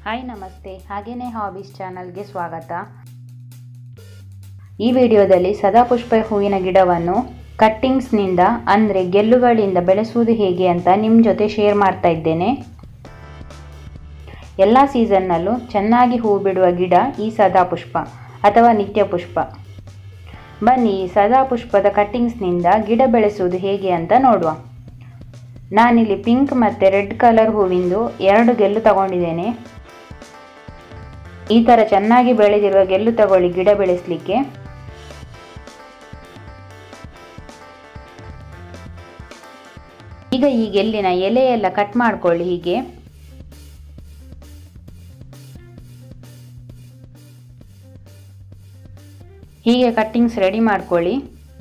hi ನಮಸ್ತೆ ಹಾಗೇನೇ hobbies ಚಾನಲ್ಗೆ ಸ್ವಾಗತ ಈ ವಿಡಿಯೋದಲ್ಲಿ ಸದಾಪುಷ್ಪ ಹೂವಿನ ಗಿಡವನ್ನು ಕಟ್ಟಿಂಗ್ಸ್ನಿಂದ ಅಂದರೆ ಗೆಲ್ಲುಗಳಿಂದ ಬೆಳೆಸುವುದು ಹೇಗೆ ಅಂತ ನಿಮ್ಮ ಜೊತೆ ಶೇರ್ ಮಾಡ್ತಾ ಇದ್ದೇನೆ ಎಲ್ಲ ಸೀಸನ್ನಲ್ಲೂ ಚೆನ್ನಾಗಿ ಹೂ ಬಿಡುವ ಗಿಡ ಈ ಸದಾಪುಷ್ಪ ಅಥವಾ ನಿತ್ಯ ಪುಷ್ಪ ಬನ್ನಿ ಈ ಸದಾಪುಷ್ಪದ ಕಟ್ಟಿಂಗ್ಸ್ನಿಂದ ಗಿಡ ಬೆಳೆಸುವುದು ಹೇಗೆ ಅಂತ ನೋಡುವ ನಾನಿಲ್ಲಿ ಪಿಂಕ್ ಮತ್ತು ರೆಡ್ ಕಲರ್ ಹೂವಿಂದು ಎರಡು ಗೆಲ್ಲು ತಗೊಂಡಿದ್ದೇನೆ ಈ ಥರ ಚೆನ್ನಾಗಿ ಬೆಳೆದಿರುವ ಗೆಲ್ಲು ತಗೊಳ್ಳಿ ಗಿಡ ಬೆಳೆಸಲಿಕ್ಕೆ ಈಗ ಈ ಗೆಲ್ಲಿನ ಎಲೆ ಎಲ್ಲ ಕಟ್ ಮಾಡ್ಕೊಳ್ಳಿ ಹೀಗೆ ಹೀಗೆ ಕಟ್ಟಿಂಗ್ಸ್ ರೆಡಿ ಮಾಡ್ಕೊಳ್ಳಿ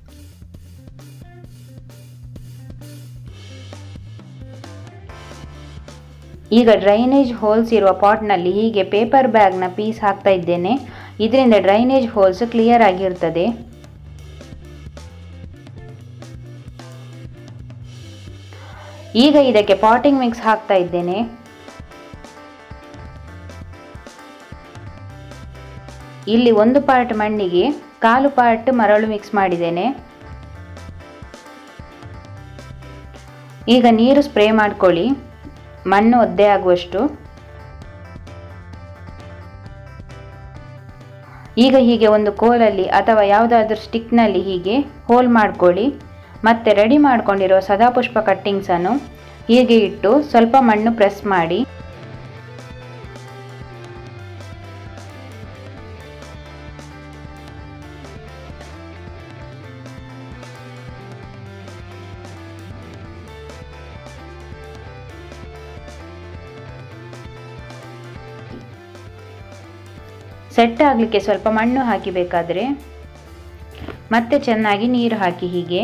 ಈಗ ಡ್ರೈನೇಜ್ ಹೋಲ್ಸ್ ಇರುವ ಪಾಟ್ನಲ್ಲಿ ಹೀಗೆ ಪೇಪರ್ ಬ್ಯಾಗ್ನ ಪೀಸ್ ಹಾಕ್ತಾ ಇದ್ದೇನೆ ಇದರಿಂದ ಡ್ರೈನೇಜ್ ಹೋಲ್ಸ್ ಕ್ಲಿಯರ್ ಆಗಿರ್ತದೆ ಈಗ ಇದಕ್ಕೆ ಪಾಟಿಂಗ್ ಮಿಕ್ಸ್ ಹಾಕ್ತಾ ಇದ್ದೇನೆ ಇಲ್ಲಿ ಒಂದು ಪಾರ್ಟ್ ಮಣ್ಣಿಗೆ ಕಾಲು ಪಾರ್ಟ್ ಮರಳು ಮಿಕ್ಸ್ ಮಾಡಿದ್ದೇನೆ ಈಗ ನೀರು ಸ್ಪ್ರೇ ಮಾಡ್ಕೊಳ್ಳಿ ಮಣ್ಣು ಒದ್ದೆ ಆಗುವಷ್ಟು ಈಗ ಹೀಗೆ ಒಂದು ಕೋಲಲ್ಲಿ ಅಥವಾ ಯಾವುದಾದ್ರೂ ಸ್ಟಿಕ್ನಲ್ಲಿ ಹೀಗೆ ಹೋಲ್ ಮಾಡ್ಕೊಳ್ಳಿ ಮತ್ತೆ ರೆಡಿ ಮಾಡ್ಕೊಂಡಿರೋ ಸದಾಪುಷ್ಪ ಕಟ್ಟಿಂಗ್ಸನ್ನು ಹೀಗೆ ಇಟ್ಟು ಸ್ವಲ್ಪ ಮಣ್ಣು ಪ್ರೆಸ್ ಮಾಡಿ ಸೆಟ್ ಆಗಲಿಕ್ಕೆ ಸ್ವಲ್ಪ ಮಣ್ಣು ಹಾಕಿ ಬೇಕಾದರೆ ಮತ್ತೆ ಚೆನ್ನಾಗಿ ನೀರು ಹಾಕಿ ಹೀಗೆ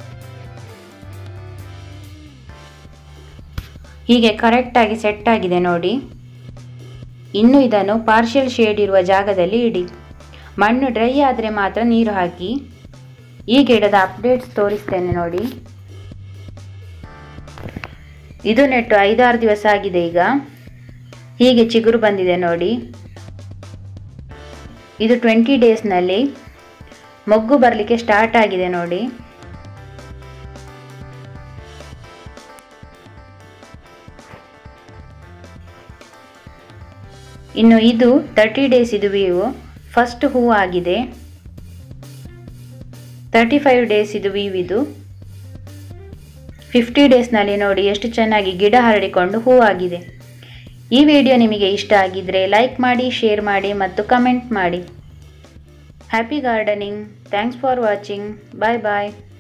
ಹೀಗೆ ಕರೆಕ್ಟಾಗಿ ಸೆಟ್ ಆಗಿದೆ ನೋಡಿ ಇನ್ನು ಇದನ್ನು ಪಾರ್ಷಿಯಲ್ ಶೇಡ್ ಇರುವ ಜಾಗದಲ್ಲಿ ಇಡಿ ಮಣ್ಣು ಡ್ರೈ ಆದರೆ ಮಾತ್ರ ನೀರು ಹಾಕಿ ಈ ಗಿಡದ ಅಪ್ಡೇಟ್ಸ್ ತೋರಿಸ್ತೇನೆ ನೋಡಿ ಇದು ನೆಟ್ಟು ಐದಾರು ದಿವಸ ಆಗಿದೆ ಈಗ ಹೀಗೆ ಚಿಗುರು ಬಂದಿದೆ ನೋಡಿ ಇದು ಟ್ವೆಂಟಿ ಡೇಸ್ನಲ್ಲಿ ಮೊಗ್ಗು ಬರಲಿಕ್ಕೆ ಸ್ಟಾರ್ಟ್ ಆಗಿದೆ ನೋಡಿ ಇನ್ನು ಇದು ತರ್ಟಿ ಡೇಸ್ ಇದು ವೀವು ಫಸ್ಟ್ ಹೂ ಆಗಿದೆ ತರ್ಟಿ ಫೈವ್ ಡೇಸ್ ಇದು ವೀವ್ ಇದು ಫಿಫ್ಟಿ ಡೇಸ್ನಲ್ಲಿ ನೋಡಿ ಎಷ್ಟು ಚೆನ್ನಾಗಿ ಗಿಡ ಹರಡಿಕೊಂಡು ಹೂ ಆಗಿದೆ ಈ ವಿಡಿಯೋ ನಿಮಗೆ ಇಷ್ಟ ಆಗಿದ್ರೆ ಲೈಕ್ ಮಾಡಿ ಶೇರ್ ಮಾಡಿ ಮತ್ತು ಕಮೆಂಟ್ ಮಾಡಿ happy gardening thanks for watching bye bye